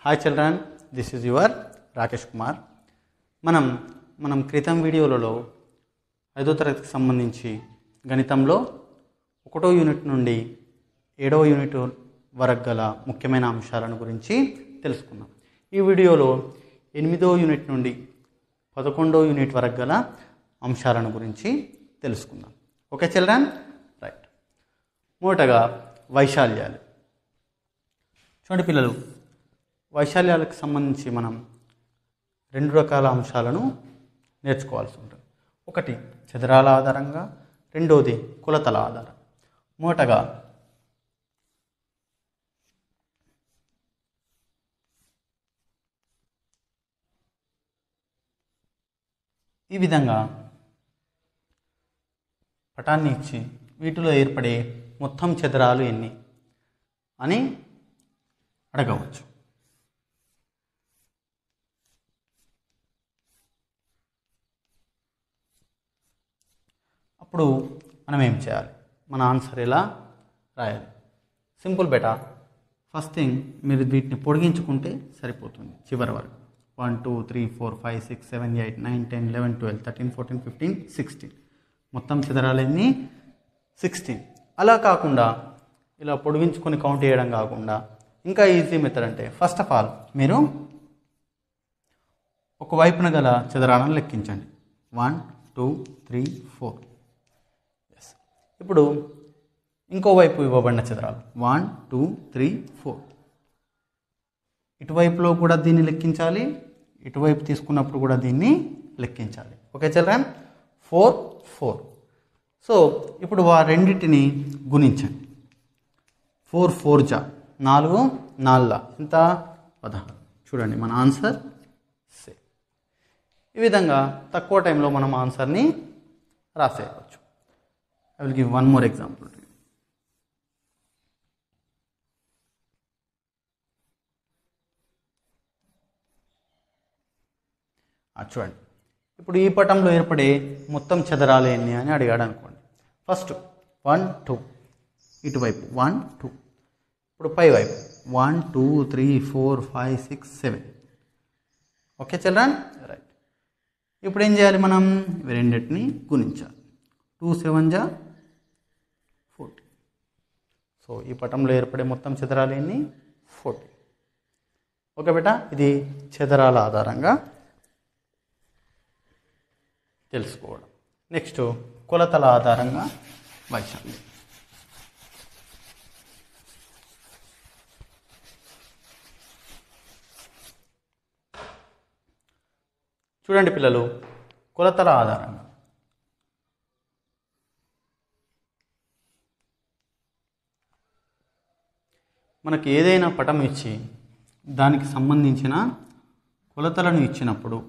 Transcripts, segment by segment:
hi children this is your Rakesh Kumar మనం మనం క్రితం వీడియోలలో ఐదో తరగతికి సంబంధించి గణితంలో ఒకటో యూనిట్ నుండి ఏడవ యూనిట్ వరకు గల ముఖ్యమైన అంశాలను గురించి తెలుసుకున్నాం ఈ వీడియోలో ఎనిమిదో యూనిట్ నుండి పదకొండో యూనిట్ వరకు గల అంశాలను గురించి తెలుసుకుందాం ఓకే చిల్డ్రన్ రైట్ మొదటగా వైశాల్యాలు చూడండి పిల్లలు వైశాల్యాలకు సంబంధించి మనం రెండు రకాల అంశాలను నేర్చుకోవాల్సి ఉంటుంది ఒకటి చదరాల ఆధారంగా రెండోది కులతల ఆధారం మొదటగా ఈ విధంగా పటాన్ని ఇచ్చి వీటిలో ఏర్పడే మొత్తం చదరాలు ఎన్ని అని అడగవచ్చు అప్పుడు మనం ఏం చేయాలి మన ఆన్సర్ ఎలా రాయాలి సింపుల్ బెటా ఫస్ట్ థింగ్ మీరు వీటిని పొడిగించుకుంటే సరిపోతుంది చివరి వరకు one two three four five six seven eight nine ten eleven twelve thirteen fourteen fifteen sixteen మొత్తం చదరాలన్నీ సిక్స్టీన్ అలా కాకుండా ఇలా పొడిగించుకొని కౌంట్ చేయడం కాకుండా ఇంకా ఈజీ మెథడ్ అంటే ఫస్ట్ ఆఫ్ ఆల్ మీరు ఒక వైపున గల చదరాలను లెక్కించండి one two three four yes ఇప్పుడు ఇంకో వైపు ఇవ్వబడిన చదరాలు వన్ టూ త్రీ ఫోర్ ఇటువైపులో కూడా దీన్ని లెక్కించాలి ఇటువైపు తీసుకున్నప్పుడు కూడా దీన్ని లెక్కించాలి okay children four four so ఇప్పుడు ఆ రెండింటిని గుణించండి ఫోర్ ఫోర్ జా నాలుగు నాలుగు ఎంత పదహారు చూడండి మన ఆన్సర్ సే ఈ విధంగా తక్కువ టైంలో మనం ఆన్సర్ని రాసేయవచ్చు I will give one more example చూడండి ఇప్పుడు ఈ పటంలో ఏర్పడే మొత్తం చదరాలు ఎన్ని అని అడిగాడు అనుకోండి ఫస్ట్ వన్ టూ ఇటువైపు వన్ టూ ఇప్పుడు పై వైపు one two three four five six seven okay children right ఇప్పుడు ఏం చేయాలి మనం ఇవి రెండింటిని గుణించాలి టూ సెవెన్ జా ఫోర్టీ సో ఈ పటంలో ఏర్పడే మొత్తం చదరాలు ఎన్ని ఫోర్టీ ఓకే బేటా ఇది చదరాల ఆధారంగా తెలుసుకోవడం నెక్స్ట్ కొలతల ఆధారంగా వైశాల్యం చూడండి పిల్లలు కొలతల ఆధారంగా మనకి ఏదైనా పటం ఇచ్చి దానికి సంబంధించిన కొలతలను ఇచ్చినప్పుడు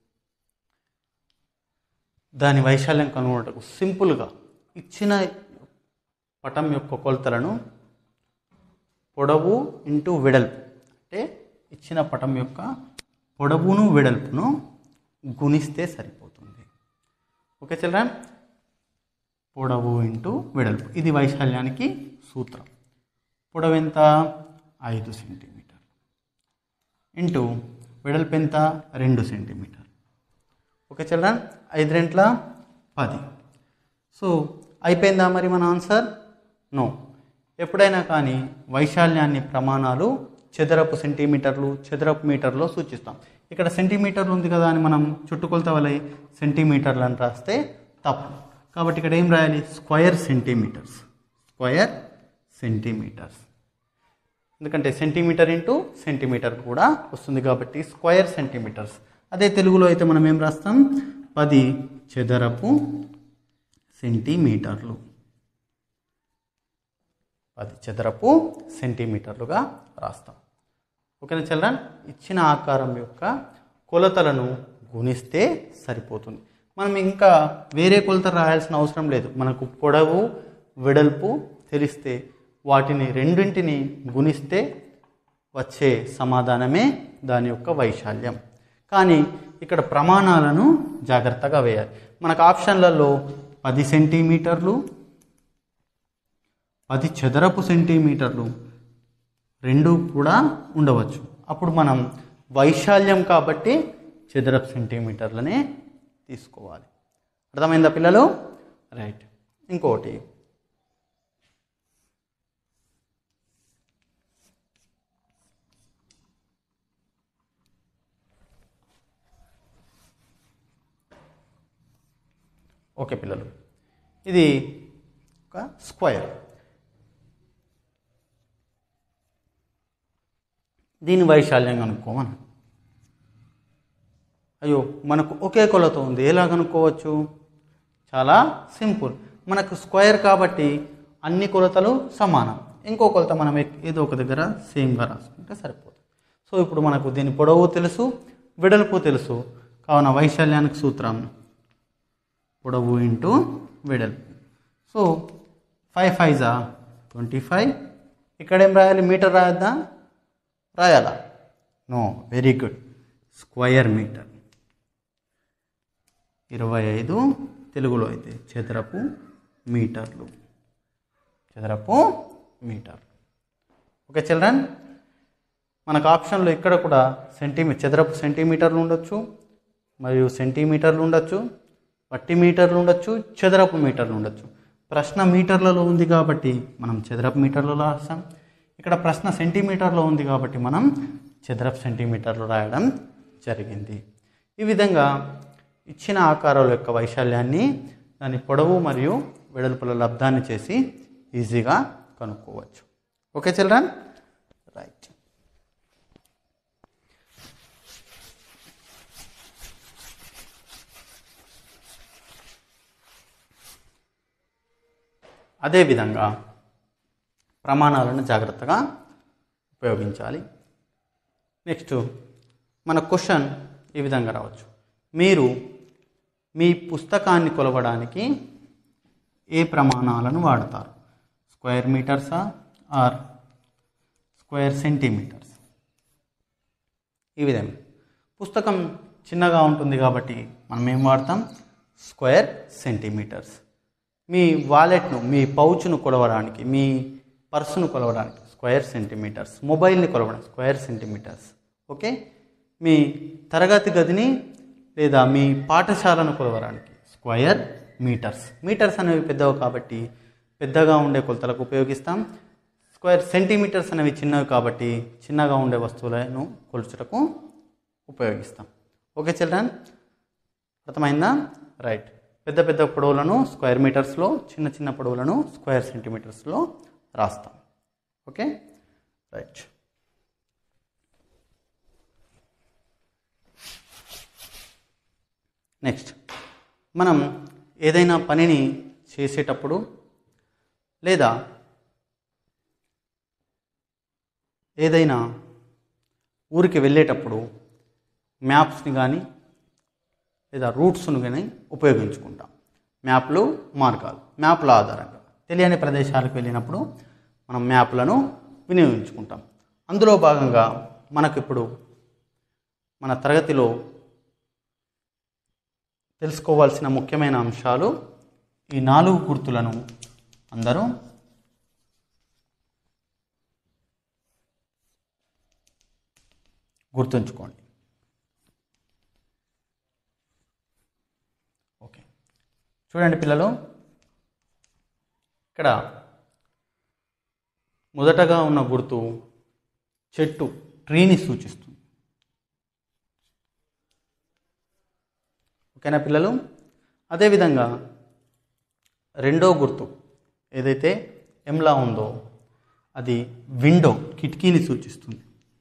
దాని వైశాల్యం కనుగొనటకు సింపుల్గా ఇచ్చిన పటం యొక్క కొలతలను పొడవు ఇంటూ వెడల్పు అంటే ఇచ్చిన పటం యొక్క పొడవును వెడల్పును గుణిస్తే సరిపోతుంది ఓకే చిల్డ్రన్ పొడవు ఇంటూ వెడల్పు ఇది వైశాల్యానికి సూత్రం పొడవు ఎంత ఐదు సెంటీమీటర్ ఇంటూ వెడల్పు ఎంత రెండు సెంటీమీటర్ ఓకే చిల్డ్రన్ ఐదు రెంట్ల పది సో అయిపోయిందా మరి మన ఆన్సర్ నో ఎప్పుడైనా కానీ వైశాల్యాన్ని ప్రమాణాలు చదరపు సెంటీమీటర్లు చదరపు మీటర్లో సూచిస్తాం ఇక్కడ సెంటీమీటర్లు ఉంది కదా అని మనం చుట్టుకొలత వలె సెంటీమీటర్లు అని రాస్తే తప్పు కాబట్టి ఇక్కడ ఏం రాయాలి స్క్వయర్ సెంటీమీటర్స్ స్క్వయర్ సెంటీమీటర్స్ ఎందుకంటే సెంటీమీటర్ ఇంటూ సెంటీమీటర్ కూడా వస్తుంది కాబట్టి స్క్వయర్ సెంటీమీటర్స్ అదే తెలుగులో అయితే మనం ఏం రాస్తాం పది చదరపు సెంటీమీటర్లు పది చదరపు సెంటీమీటర్లుగా రాస్తాం ఓకేనా చిల్డ్రన్ ఇచ్చిన ఆకారం యొక్క కొలతలను గుణిస్తే సరిపోతుంది మనం ఇంకా వేరే కొలత రాయాల్సిన అవసరం లేదు మనకు పొడవు వెడల్పు తెలిస్తే వాటిని రెండింటిని గుణిస్తే వచ్చే సమాధానమే దాని యొక్క వైశాల్యం కానీ ఇక్కడ ప్రమాణాలను జాగ్రత్తగా వేయాలి మనకు ఆప్షన్లలో పది సెంటీమీటర్లు పది చదరపు సెంటీమీటర్లు రెండు కూడా ఉండవచ్చు అప్పుడు మనం వైశాల్యం కాబట్టి చదరపు సెంటీమీటర్లనే తీసుకోవాలి అర్థమైందా పిల్లలు రైట్ ఇంకోటి ఓకే పిల్లలు ఇది ఒక స్క్వైర్ దీని వైశాల్యం కనుక్కోమని అయ్యో మనకు ఒకే కొలత ఉంది ఎలా కనుక్కోవచ్చు చాలా సింపుల్ మనకు స్క్వేర్ కాబట్టి అన్ని కొలతలు సమానం ఇంకో కొలత మనం ఏ- ఏదో ఒక దగ్గర సేమ్గా రాసుకుంటే సరిపోతుంది సో ఇప్పుడు మనకు దీని పొడవు తెలుసు వెడల్పు తెలుసు కావున వైశాల్యానికి సూత్రం పొడవు ఇంటూ వెడల్పు సో ఫైవ్ ఫైవ్జా ట్వంటీ ఫైవ్ ఇక్కడేం రాయాలి మీటర్ రాయద్దా రాయాలా no very good square metre ఇరవై ఐదు తెలుగులో అయితే చదరపు మీటర్లు చదరపు మీటర్లు ఓకే చిల్డ్రన్ మనకు ఆప్షన్లో ఇక్కడ కూడా సెంటీమీ చదరపు సెంటీమీటర్లు ఉండొచ్చు మరియు సెంటీమీటర్లు ఉండొచ్చు వట్టి మీటర్లు ఉండొచ్చు చదరపు మీటర్లు ఉండొచ్చు ప్రశ్న మీటర్లలో ఉంది కాబట్టి మనం చదరపు మీటర్లలో రాస్తాం ఇక్కడ ప్రశ్న సెంటీమీటర్లో ఉంది కాబట్టి మనం చదరపు సెంటీమీటర్లు రాయడం జరిగింది ఈ విధంగా ఇచ్చిన ఆకారాల యొక్క వైశాల్యాన్ని దాని పొడవు మరియు వెడల్పుల లబ్ధాన్ని చేసి ఈజీగా కనుక్కోవచ్చు ఓకే చిల్డ్రన్ రైట్ అదేవిధంగా ప్రమాణాలను జాగ్రత్తగా ఉపయోగించాలి నెక్స్ట్ మన క్వశ్చన్ ఈ విధంగా రావచ్చు మీరు మీ పుస్తకాన్ని కొలవడానికి ఏ ప్రమాణాలను వాడతారు స్క్వేర్ మీటర్సా ఆర్ స్క్వేర్ సెంటీమీటర్స్ ఈ విధంగా పుస్తకం చిన్నగా ఉంటుంది కాబట్టి మనం ఏం వాడతాం స్క్వేర్ సెంటీమీటర్స్ మీ వాలెట్ను మీ పౌచ్ను కొలవడానికి మీ పర్సును కొలవడానికి స్క్వేర్ సెంటీమీటర్స్ మొబైల్ని కొలవడానికి స్క్వేర్ సెంటీమీటర్స్ ఓకే మీ తరగతి గదిని లేదా మీ పాఠశాలను కొలవడానికి స్క్వేర్ మీటర్స్ మీటర్స్ అనేవి పెద్దవి కాబట్టి పెద్దగా ఉండే కొలతలకు ఉపయోగిస్తాం స్క్వేర్ సెంటీమీటర్స్ అనేవి చిన్నవి కాబట్టి చిన్నగా ఉండే వస్తువులను కొలుచుటకు ఉపయోగిస్తాం ఓకే చిల్డ్రన్ అర్థమైందా రైట్ పెద్ద పెద్ద పొడవులను స్క్వేర్ మీటర్స్లో చిన్న చిన్న పొడవులను స్క్వేర్ సెంటీమీటర్స్లో రాస్తాం ఓకే రైట్ నెక్స్ట్ మనం ఏదైనా పనిని చేసేటప్పుడు లేదా ఏదైనా ఊరికి వెళ్ళేటప్పుడు మ్యాప్స్ని కానీ లేదా రూట్స్ను కానీ ఉపయోగించుకుంటాం మ్యాప్లు మార్గాలు మ్యాప్ల ఆధారంగా తెలియని ప్రదేశాలకు వెళ్ళినప్పుడు మనం మ్యాప్లను వినియోగించుకుంటాం అందులో భాగంగా మనకు ఇప్పుడు మన తరగతిలో తెలుసుకోవాల్సిన ముఖ్యమైన అంశాలు ఈ నాలుగు గుర్తులను అందరూ గుర్తుంచుకోండి ఓకే చూడండి పిల్లలు ఇక్కడ మొదటగా ఉన్న గుర్తు చెట్టు ట్రీని సూచిస్తుంది ఓకేనా పిల్లలు అదేవిధంగా రెండో గుర్తు ఏదైతే ఎంలా ఉందో అది విండో కిటికీని సూచిస్తుంది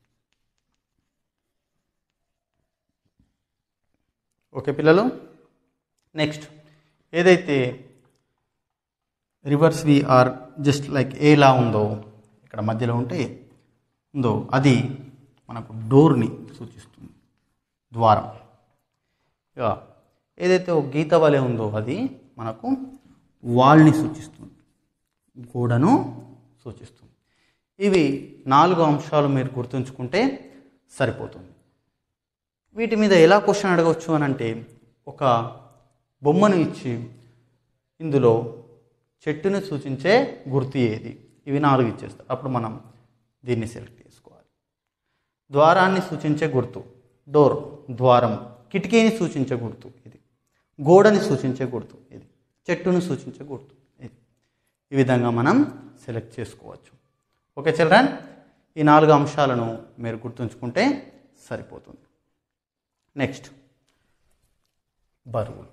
ఓకే పిల్లలు నెక్స్ట్ ఏదైతే reverse we are just like ఏలా ఉందో ఇక్కడ మధ్యలో ఉంటే ఉందో అది మనకు డోర్ని సూచిస్తుంది ద్వారం ఇక ఏదైతే ఒక గీత వలె ఉందో అది మనకు వాల్ని సూచిస్తుంది గోడను సూచిస్తుంది ఇవి నాలుగు అంశాలు మీరు గుర్తుంచుకుంటే సరిపోతుంది వీటి మీద ఎలా క్వశ్చన్ అడగవచ్చు అని అంటే ఒక బొమ్మను ఇచ్చి ఇందులో చెట్టును సూచించే గుర్తు ఏది ఇవి నాలుగు ఇచ్చేస్తారు అప్పుడు మనం దీన్ని సెలెక్ట్ చేసుకోవాలి ద్వారాన్ని సూచించే గుర్తు డోర్ ద్వారం కిటికీని సూచించే గుర్తు ఇది గోడని సూచించే గుర్తు ఇది చెట్టును సూచించే గుర్తు ఇది ఈ విధంగా మనం సెలెక్ట్ చేసుకోవచ్చు ఓకే చిల్డ్రన్ ఈ నాలుగు అంశాలను మీరు గుర్తుంచుకుంటే సరిపోతుంది నెక్స్ట్ బరువులు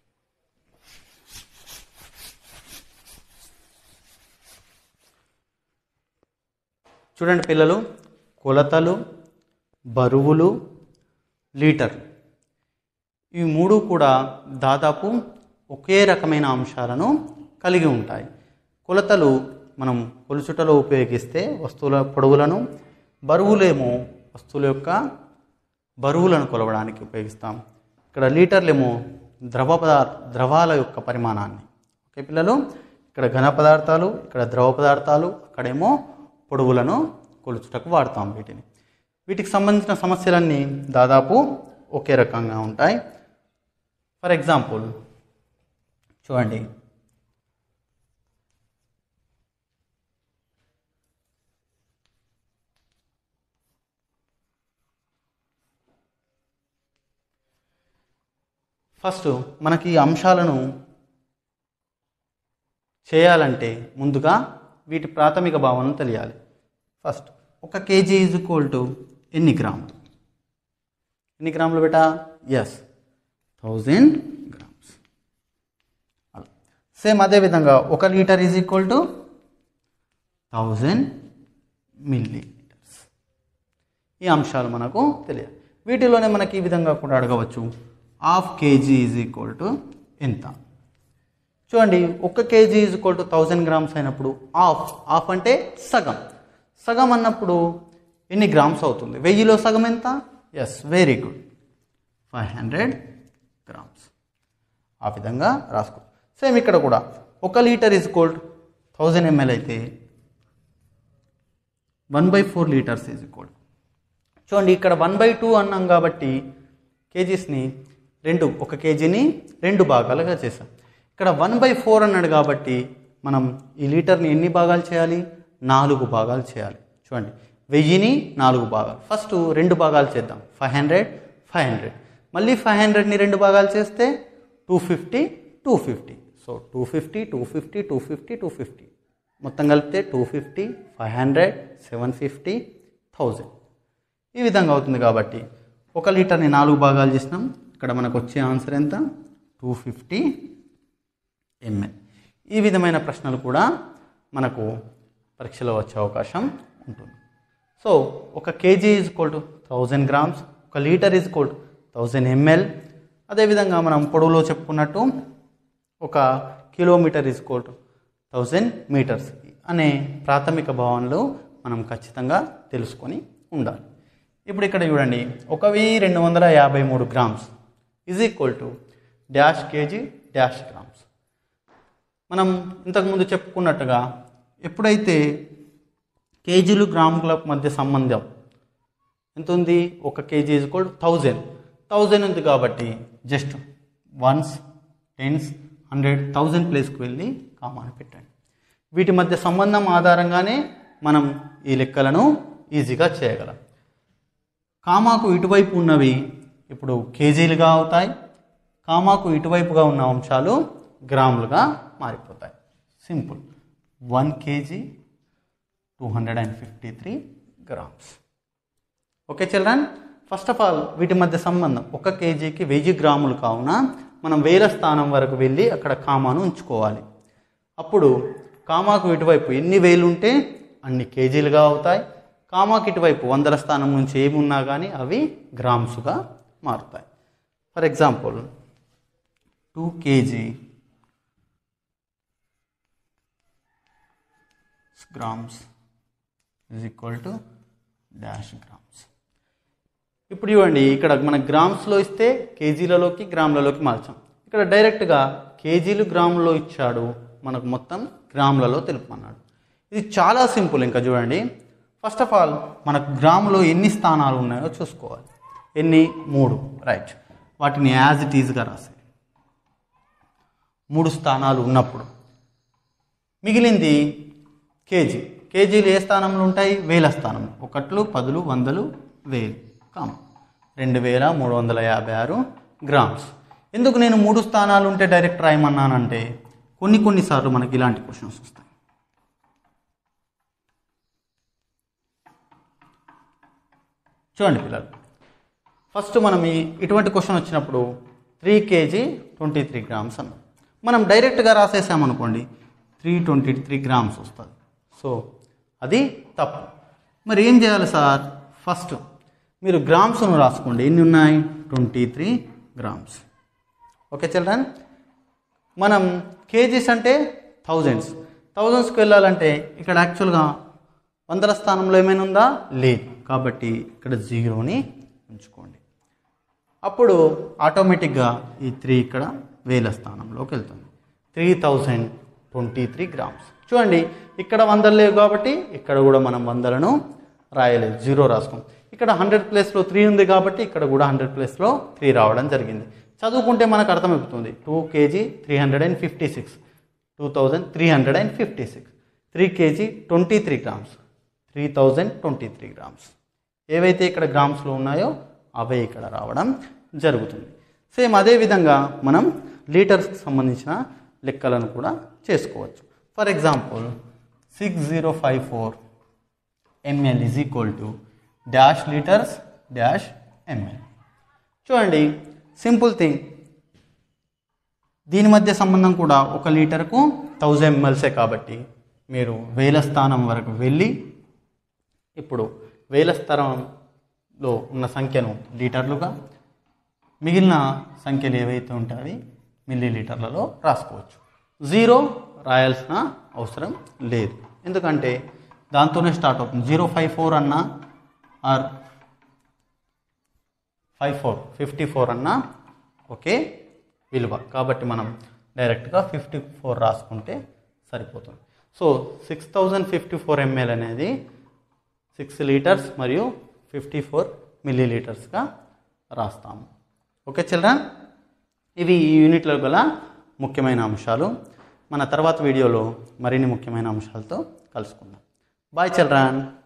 చూడండి పిల్లలు కొలతలు బరువులు లీటర్లు ఈ మూడు కూడా దాదాపు ఒకే రకమైన అంశాలను కలిగి ఉంటాయి కొలతలు మనం కొలుచుటలో ఉపయోగిస్తే వస్తువుల పొడవులను బరువులేమో వస్తువుల యొక్క బరువులను కొలవడానికి ఉపయోగిస్తాం ఇక్కడ లీటర్లేమో ద్రవ పదార్థ ద్రవాల యొక్క పరిమాణాన్ని ఓకే పిల్లలు ఇక్కడ ఘన పదార్థాలు ఇక్కడ ద్రవ పదార్థాలు అక్కడేమో పొడవులను కొలుచుటకు వాడతాం వీటిని వీటికి సంబంధించిన సమస్యలన్నీ దాదాపు ఒకే రకంగా ఉంటాయి ఫర్ ఎగ్జాంపుల్ చూడండి ఫస్ట్ మనకి ఈ అంశాలను చేయాలంటే ముందుగా వీటి ప్రాథమిక భావనను తెలియాలి ఫస్ట్ ఒక కేజీ ఈజ్ ఈక్వల్ టు ఎన్ని గ్రాములు ఎన్ని గ్రాములు బేటా ఎస్ థౌజండ్ గ్రామ్స్ అలా సేమ్ అదేవిధంగా ఒక litre is equal to thousand millilitres ఈ అంశాలు మనకు తెలియాలి వీటిలోనే మనకి ఈ విధంగా కూడా అడగవచ్చు half KG is equal to ఎంత చూడండి ఒక KG is equal to thousand grams అయినప్పుడు హాఫ్ హాఫ్ అంటే సగం సగం అన్నప్పుడు ఎన్ని గ్రామ్స్ అవుతుంది వెయ్యిలో సగం ఎంత yes very good five hundred grams ఆ విధంగా రాసుకో సేమ్ ఇక్కడ కూడా ఒక litre is equal to thousand ML అయితే one by four litres is equal చూడండి ఇక్కడ వన్ బై టూ అన్నాం కాబట్టి కేజీస్ని రెండు ఒక కేజీని రెండు భాగాలుగా చేసాం ఇక్కడ వన్ బై ఫోర్ అన్నాడు కాబట్టి మనం ఈ లీటర్ని ఎన్ని భాగాలు చేయాలి నాలుగు భాగాలు చేయాలి చూడండి వెయ్యిని నాలుగు భాగాలు ఫస్ట్ రెండు భాగాలు చేద్దాం ఫైవ్ హండ్రెడ్ ఫైవ్ హండ్రెడ్ మళ్ళీ ఫైవ్ హండ్రెడ్ని రెండు భాగాలు చేస్తే two fifty two fifty so two fifty two fifty two fifty two fifty మొత్తం కలిపితే two fifty five hundred seven fifty thousand ఈ విధంగా అవుతుంది కాబట్టి ఒక లీటర్ని నాలుగు భాగాలు చేసినాం ఇక్కడ మనకు వచ్చే ఆన్సర్ ఎంత టూ ఫిఫ్టీ ఎంఎల్ ఈ విధమైన ప్రశ్నలు కూడా మనకు పరీక్షలో వచ్చే అవకాశం ఉంటుంది సో ఒక KG is equal to thousand grams ఒక litre is equal to thousand ML అదేవిధంగా మనం పొడవులో చెప్పుకున్నట్టు ఒక kilometre is equal to thousand metres అనే ప్రాథమిక భావనలు మనం ఖచ్చితంగా తెలుసుకొని ఉండాలి ఇప్పుడు ఇక్కడ చూడండి ఒక వెయ్యి రెండు వందల యాభై మూడు grams is equal to dash KG dash grams మనం ఇంతకుముందు చెప్పుకున్నట్టుగా ఎప్పుడైతే కేజీలు గ్రాముల మధ్య సంబంధం ఎంత ఉంది ఒక KG is equal thousand thousand ఉంది కాబట్టి just ones tens hundred thousand ప్లేస్కి వెళ్ళి కామాని పెట్టండి వీటి మధ్య సంబంధం ఆధారంగానే మనం ఈ లెక్కలను ఈజీగా చేయగలం కామాకు ఇటువైపు ఉన్నవి ఇప్పుడు కేజీలుగా అవుతాయి కామాకు ఇటువైపుగా ఉన్న అంశాలు గ్రాములుగా మారిపోతాయి simple one KG two hundred and fifty three grams okay children first of all వీటి మధ్య సంబంధం ఒక కేజీకి వెయ్యి గ్రాములు కావున మనం వేల స్థానం వరకు వెళ్ళి అక్కడ కామాను ఉంచుకోవాలి అప్పుడు కామాకు ఇటువైపు ఎన్ని వేలు ఉంటే అన్ని కేజీలుగా అవుతాయి కామాకు ఇటువైపు వందల స్థానం నుంచి ఏమున్నా కానీ అవి గ్రామ్స్గా మారుతాయి for example two KG grams is equal to dash grams ఇప్పుడు ఇవ్వండి ఇక్కడ మన గ్రామ్స్లో ఇస్తే కేజీలలోకి గ్రాములలోకి మార్చాం ఇక్కడ డైరెక్ట్గా కేజీలు గ్రాములలో ఇచ్చాడు మనకు మొత్తం గ్రాములలో తెలుపమన్నాడు ఇది చాలా సింపుల్ ఇంకా చూడండి ఫస్ట్ ఆఫ్ ఆల్ మనకు గ్రాములో ఎన్ని స్థానాలు ఉన్నాయో చూసుకోవాలి ఎన్ని మూడు రైట్ వాటిని యాజ్ ఇట్ ఈజ్గా రాసే మూడు స్థానాలు ఉన్నప్పుడు మిగిలింది కేజీ కేజీలు ఏ స్థానంలో ఉంటాయి వేల స్థానం ఒకట్లు పదులు వందలు వేలు కామ రెండు వేల మూడు వందల యాభై ఆరు గ్రామ్స్ ఎందుకు నేను మూడు స్థానాలు ఉంటే డైరెక్ట్ రాయమన్నానంటే కొన్ని కొన్నిసార్లు మనకి ఇలాంటి క్వశ్చన్స్ వస్తాయి చూడండి పిల్లలు ఫస్ట్ మనం ఈ ఇటువంటి క్వశ్చన్ వచ్చినప్పుడు three KG twenty three grams అన్నాం మనం డైరెక్ట్గా రాసేసామనుకోండి త్రీ ట్వంటీ త్రీ గ్రామ్స్ వస్తుంది సో అది తప్పు మరి ఏం చేయాలి సార్ ఫస్ట్ మీరు గ్రామ్స్ను రాసుకోండి ఎన్ని ఉన్నాయి twenty three grams okay children మనం కేజీస్ అంటే థౌజండ్స్ థౌజండ్స్కి వెళ్ళాలంటే ఇక్కడ యాక్చువల్గా వందల స్థానంలో ఏమైనా ఉందా లేదు కాబట్టి ఇక్కడ జీరోని ఉంచుకోండి అప్పుడు ఆటోమేటిక్గా ఈ త్రీ ఇక్కడ వేల స్థానంలోకి వెళ్తుంది three thousand twenty three grams చూడండి ఇక్కడ వందలు లేవు కాబట్టి ఇక్కడ కూడా మనం వందలను రాయలేదు జీరో రాసుకోం ఇక్కడ హండ్రెడ్ ప్లేస్లో త్రీ ఉంది కాబట్టి ఇక్కడ కూడా హండ్రెడ్ ప్లేస్లో త్రీ రావడం జరిగింది చదువుకుంటే మనకు అర్థమవుతుంది two KG three hundred and fifty six two thousand three hundred and fifty six three KG twenty three grams three thousand twenty three grams ఏవైతే ఇక్కడ గ్రామ్స్లో ఉన్నాయో అవే ఇక్కడ రావడం జరుగుతుంది సేమ్ అదే విధంగా మనం లీటర్స్కి సంబంధించిన లెక్కలను కూడా చేసుకోవచ్చు for example six zero five four ML is equal to dash litres dash ML చూడండి సింపుల్ థింగ్ దీని మధ్య సంబంధం కూడా ఒక లీటర్కు థౌజండ్ ఎంఎల్సే కాబట్టి మీరు వేల స్థానం వరకు వెళ్ళి ఇప్పుడు వేల స్థానంలో ఉన్న సంఖ్యను లీటర్లుగా మిగిలిన సంఖ్యలు ఏవైతే ఉంటాయి మిల్లీ లీటర్లలో రాసుకోవచ్చు జీరో రాయాల్సిన అవసరం లేదు ఎందుకంటే దాంతోనే స్టార్ట్ అవుతుంది జీరో ఫైవ్ ఫోర్ అన్నా or five four fifty four అన్నా ఒకే విలువ కాబట్టి మనం డైరెక్ట్గా ఫిఫ్టీ ఫోర్ రాసుకుంటే సరిపోతుంది so six thousand fifty four ML అనేది సిక్స్ లీటర్స్ మరియు ఫిఫ్టీ ఫోర్ మిల్లీ లీటర్స్గా రాస్తాము ఓకే చిల్డ్రన్ ఇవి ఈ యూనిట్లో గల ముఖ్యమైన అంశాలు మన తర్వాత వీడియోలో మరిన్ని ముఖ్యమైన అంశాలతో కలుసుకుందాం బాయ్ చిల్డ్రన్